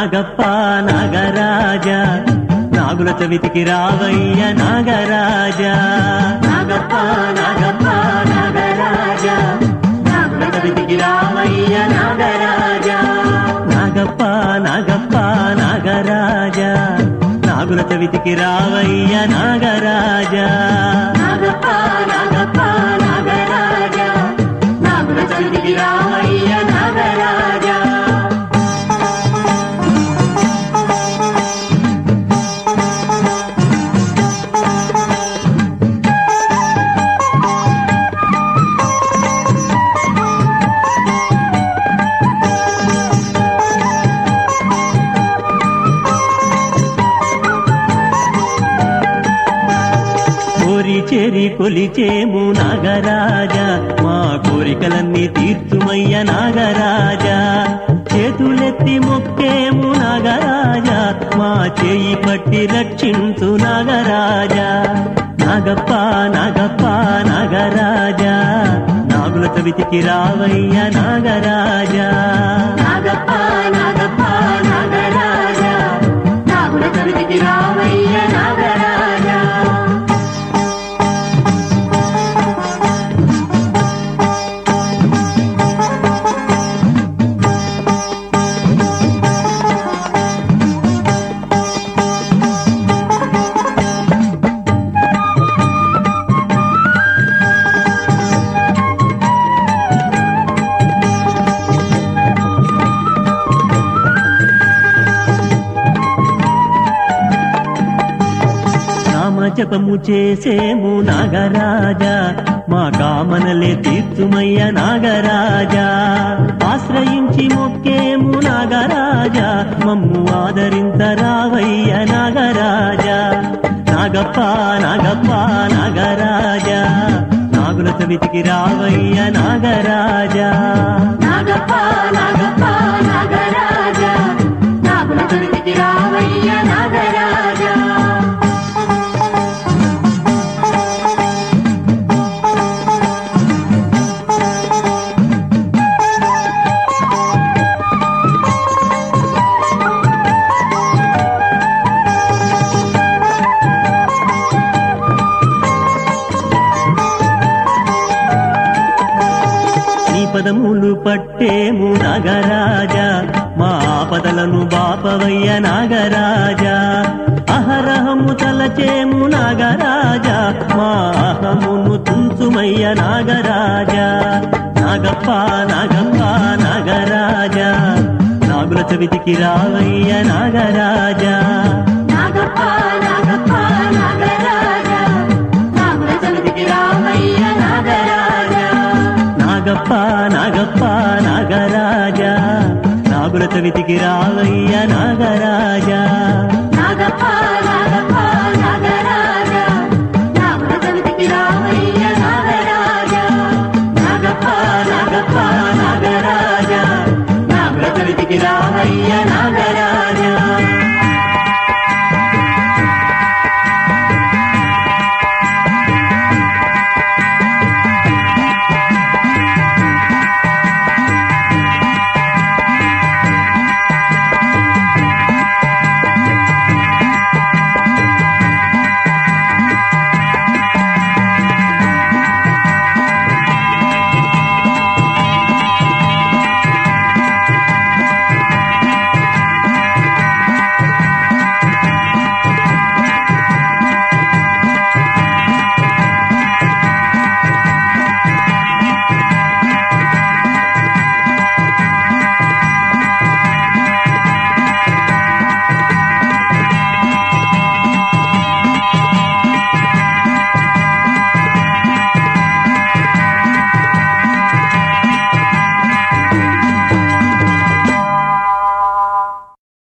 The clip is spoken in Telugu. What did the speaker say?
నాగప్ప నాగరాజ నాగుల చవితికి రావయ్య నాగరాజ నాగప్ప నాగప్ప నాగరాజ నాగుల చవితికి రావయ్య నాగరాజ నాగప్ప నాగప్ప నాగరాజ నాగుల చవితికి రావయ్య నాగరాజ నాగప్ప నాగప్ప నాగరాజ నాగుల చవితికి రావయ్య నాగరాజ కోరి చేరి కొలిచేము నాగరాజ మా కోరికలన్నీ తీర్చుమయ్య నాగరాజ చేతులెత్తి మొక్కేము నాగరాజ మా చేయి పట్టి రక్షించు నాగరాజ నాగప్ప నాగప్ప నాగరాజ నాగుల చవితికి రావయ్య నాగరాజ నాగప్ప నాగప్ప నాగరాజ నాగుల చవితికి రావయ్య నాగరాజ నామ జపము చేసేము నాగరాజ మా కామనలే తీర్చుమయ్య నాగరాజ ఆశ్రయించి మొక్కేము నాగరాజ మమ్ము ఆదరించరావయ్య నాగరాజ నాగప్ప నాగప్ప నాగరాజ నాగుల చవితికి రావయ్య నాగరాజ నాగప్ప నాగప్ప నాగరాజ నాగుల చవితికి రావయ్య నాగరాజ నీ పదములు పట్టేము నాగరాజ మా ఆపదలను బాపవయ్య నాగరాజ అహరహము తలచేము నాగరాజ మా అహమును తుంచుమయ్య నాగరాజ నాగప్ప నాగప్ప నాగరాజ నాగుల చవితికి రావయ్య నాగరాజ నాగప్ప నాగప్ప నాగరాజ నాగుల చవితికి రావయ్య నాగరాజ నాగప్ప నాగప్ప నాగరాజ నాగుల చవితికి రావయ్య నాగరాజ నాగప్ప నాగప్ప